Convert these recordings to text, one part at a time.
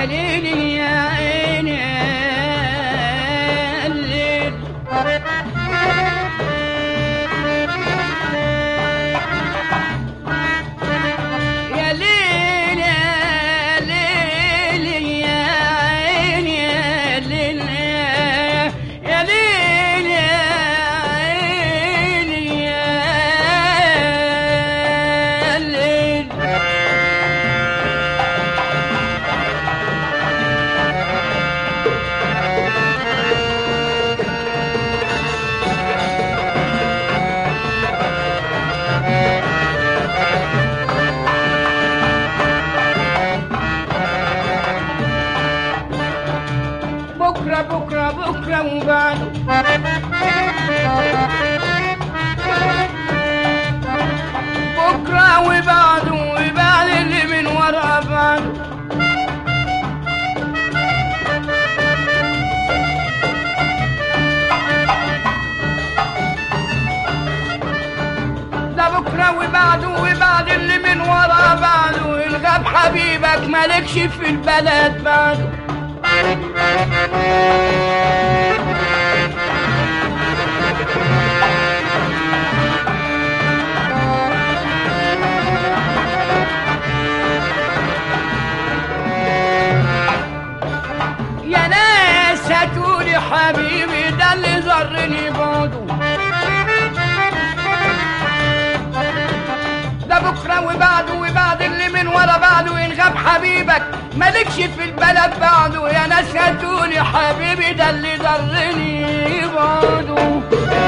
ليل يا عيني يا ليل يا ليل يا ليل يا عيني يا ليل يا ليل يا عيني يا ليل بكرة بكرة بكرة وبعده بكرة وبعده وبعد اللي من ورا بعده ده بكرة وبعده وبعد اللي من ورا بعده الغاب حبيبك مالكش في البلد بعده يا ناس هاتولي حبيبي ده اللي زرني بعده ده بكره وبعده وبعد اللي من ورا بعده ينغاب حبيبك مالكش في البلد بعده يا ناس هاتولي حبيبي ده اللي ضرني بعده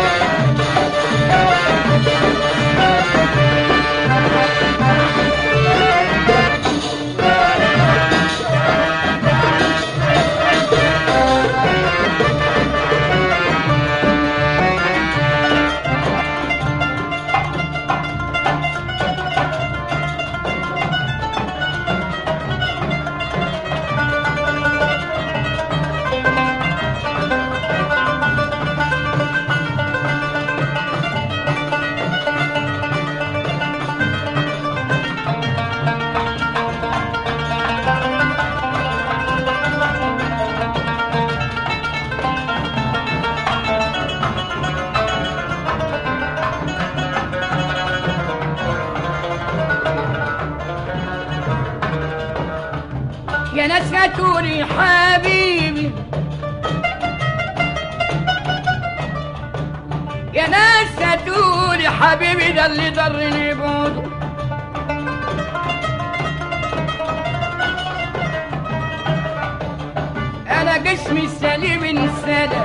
يا ناس هاتولي حبيبي يا ناس هاتولي حبيبي ده اللي ضرني بعده انا جسمي سليم انسدى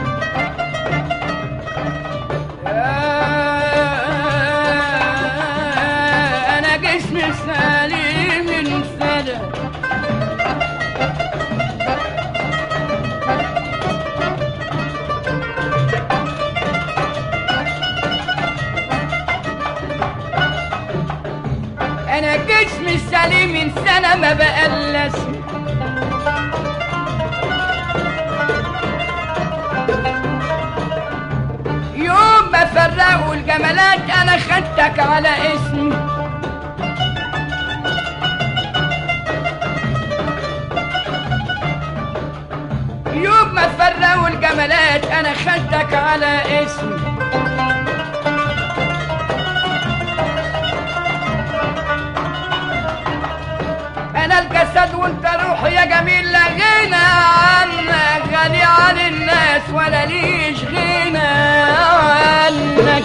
انا جسمي سليم انسدى انا جسمي سليم من سنه ما بقلش يوم ما فرقوا الجمالات انا خدتك على اسمي يوم ما فرقوا الجمالات انا خدتك على اسمي انا الجسد وانت روحي يا جميل لا غنى عنك غني عن الناس ولا ليش غنى عنك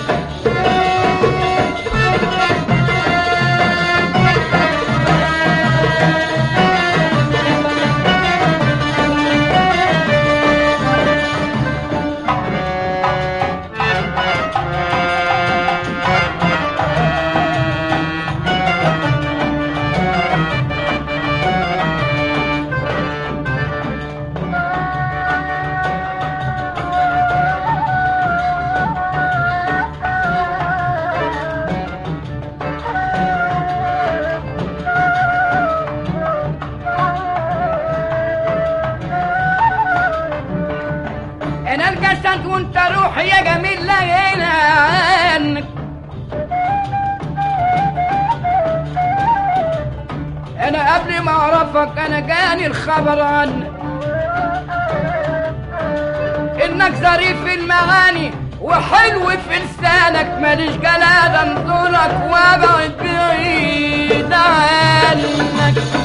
انا الجسد وانت روحي يا جميل لا غنى عنك انا قبل ما اعرفك انا جاني الخبر عنك انك ظريف المعاني وحلو في لسانك ماليش جلاد انظرك وابعد بعيد عنك